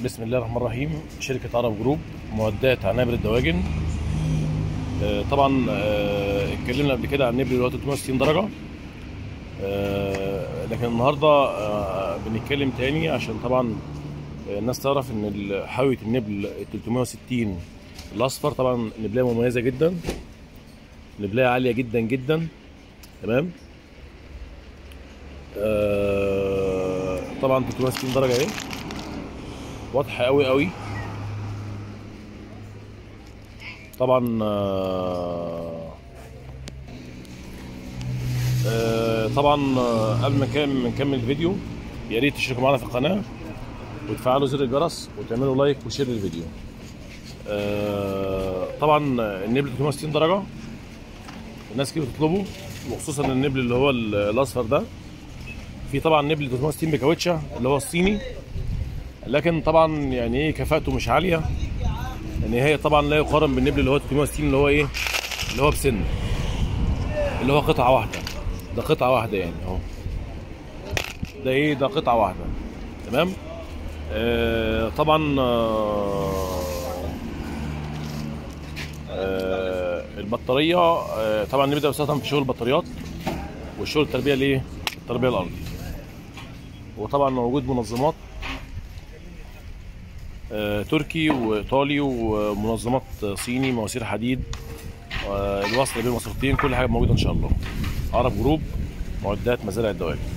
بسم الله الرحمن الرحيم شركة عرب جروب معدات عنابر الدواجن آه، طبعا آه، اتكلمنا قبل كده عن النبل اللي هو 360 درجة آه، لكن النهارده آه، بنتكلم تاني عشان طبعا آه، الناس تعرف ان ال- حاوية النبل ال 360 الاصفر طبعا نبلايه مميزة جدا نبلايه عالية جدا جدا تمام آه، طبعا 360 درجة اهي واضحة قوي قوي طبعا آه، آه، طبعا آه، قبل ما نكمل ما نكمل الفيديو يا ريت تشتركوا معانا في القناة وتفعلوا زر الجرس وتعملوا لايك وشير للفيديو آه، طبعا النبل 360 درجة الناس كتير بتطلبه وخصوصا النبل اللي هو ال- الاصفر ده في طبعا نبل 360 بكاوتشة اللي هو الصيني لكن طبعا يعني ايه كفاءته مش عاليه يعني هي طبعا لا يقارن بالنبل اللي هو 360 اللي هو ايه اللي هو بسن اللي هو قطعه واحده ده قطعه واحده يعني اهو ده ايه ده قطعه واحده تمام آه طبعا آه آه البطاريه آه طبعا نبدا بيستخدم في شغل البطاريات والشغل التربيه الايه التربيه الارضي وطبعا موجود منظمات آه، تركي وايطالي ومنظمات صيني مواسير حديد آه، الوصل بين المسارتين كل حاجه موجوده ان شاء الله عرب جروب معدات مزارع الدواجن